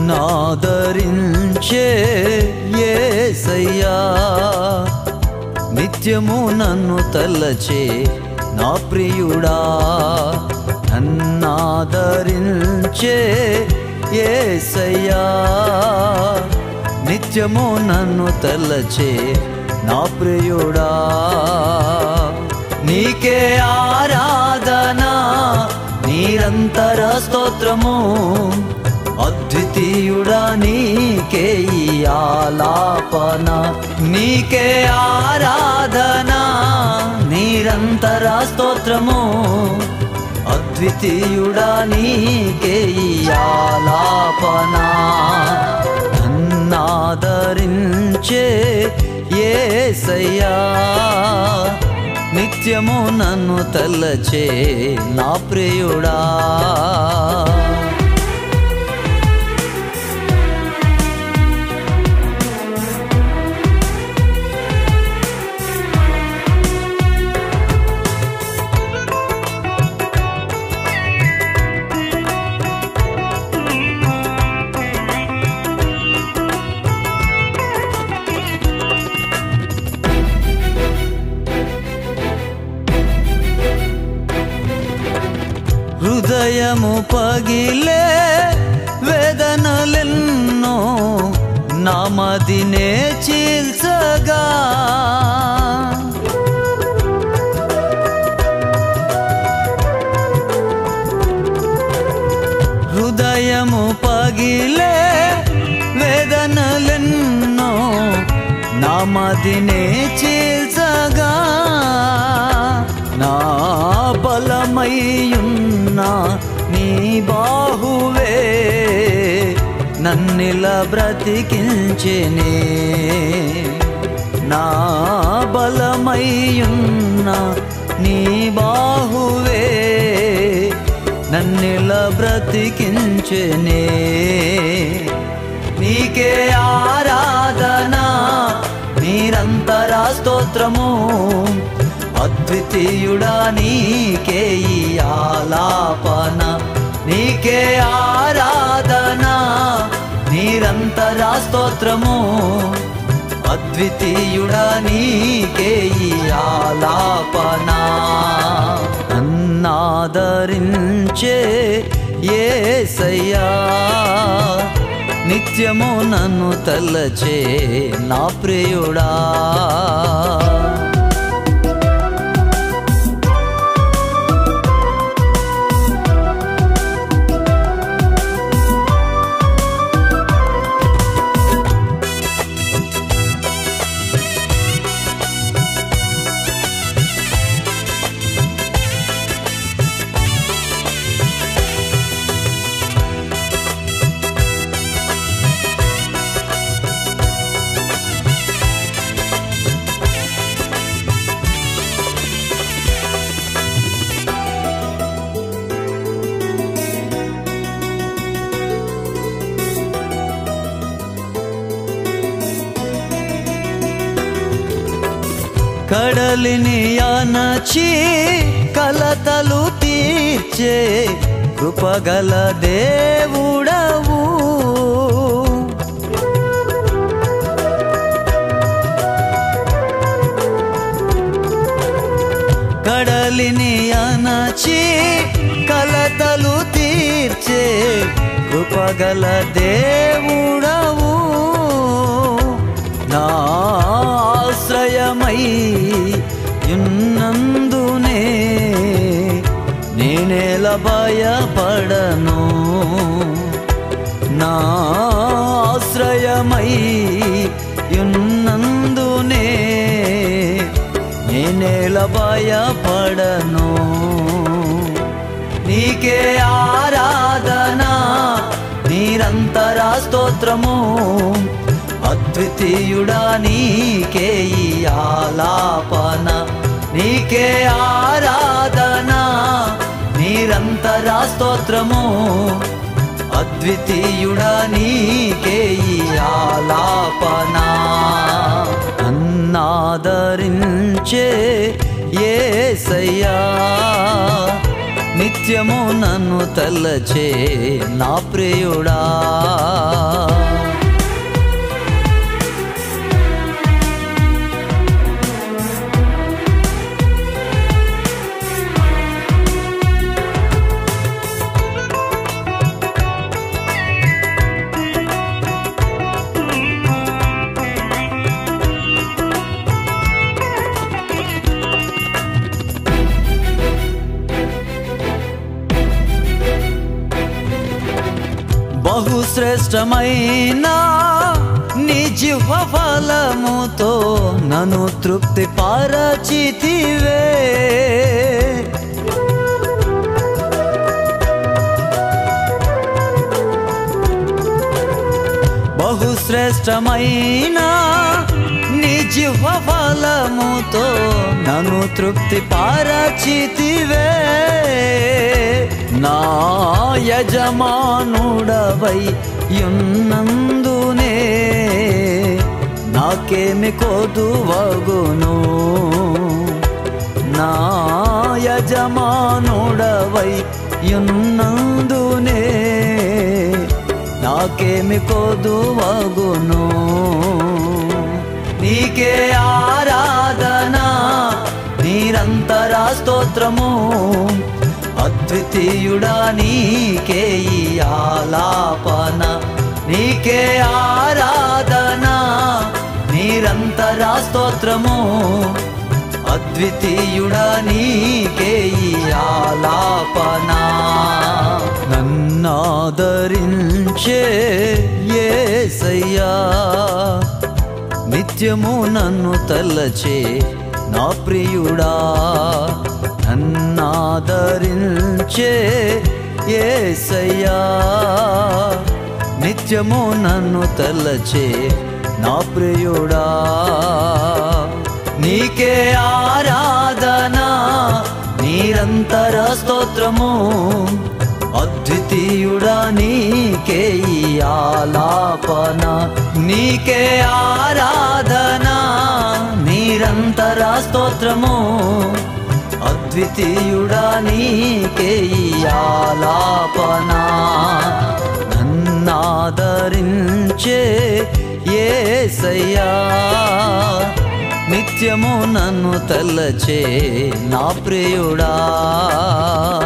నన్నాదరించే యేసయ్యా నిత్యము నన్ను తలచే నా ప్రియుడా నన్నాదరించే యేసయ్యా నిత్యము నన్ను తలచే నా ప్రియుడా నీకే ఆరాధన నిరంతర స్తోత్రము అద్వితీయుడా నీకే ఈ ఆలాపన నీకే ఆరాధన నిరంతర స్తోత్రము అద్వితీయుడా నీకే ఈ ఆలాపన నన్నాదరించే యేసయ్యా నిత్యము నన్ను తలచే నా ప్రియుడా హృదయము పగిలే వేదనలెన్నో నామదినే చీల్చగా హృదయము పగిలే వేదనలెన్నో నామదినే చీల్చగా నా బలమయ్యున్న నీ బాహువే నన్నిల బ్రతికించెనే నా బలమయ్యున్న నీ బాహువే నన్నిల బ్రతికించెనే నీకే ఆరాధన నిరంతర స్తోత్రము అద్వితీయుడా నీకే ఈ ఆలాపన నీకే ఆరాధన నిరంతర స్తోత్రము అద్వితీయుడా నీకే ఈ ఆలాపన అన్నాదరించే యేసయ్యా నిత్యము నన్ను తలచే నా ప్రియుడా కడలిని అనచి కలతలు తీర్చే కృపగల దేవుడవు కడలిని అనచి కలతలు తీర్చే కృపగల దేవుడవు నా ఆశ్రయమై ఉన్నందునే నేనేల భయపడను నా ఆశ్రయమై ఉన్నందునే నేనేల భయపడను నీకే ఆరాధన నిరంతర స్తోత్రము అద్వితీయుడా నీకే ఈ ఆలాపన నీకే ఆరాధన నిరంతర స్తోత్రము అద్వితీయుడా నీకే ఈ ఆలాపన అన్నాదరించే యేసయ్యా నిత్యము నన్ను తలచే నా ప్రియుడా బహుశ్రేష్టమైన నీ జీవ ఫలముతో నన్ను తృప్తి పరచితివే బహుశ్రేష్టమైన నీ జీవ ఫలముతో నన్ను తృప్తి పరచితివే నా యజమానుడవై యున్నందునే నాకేమి కొదువగును నా యజమానుడవై యున్నందునే నాకేమి కొదువగును నీకే ఆరాధన నిరంతర స్తోత్రము అద్వితీయుడా నీకే ఈ ఆలాపన నీకే ఆరాధన నిరంతర స్తోత్రము అద్వితీయుడా నీకే ఈ ఆలాపన నన్నాదరించే యేసయ్యా నిత్యము నన్ను తలచే నా ప్రియుడా నన్నాదరించే యేసయ్యా నిత్యము నన్ను తలచే నా ప్రియుడా నీకే ఆరాధన నిరంతర స్తోత్రము అద్వితీయుడా నీకే ఈ ఆలాపన నీకే ఆరాధన నిరంతర స్తోత్రము అద్వితీయుడా నీకే ఈ ఆలాపన నన్నాదరించే ఏసయ్యా నిత్యము నన్ను తలచే నా ప్రియుడా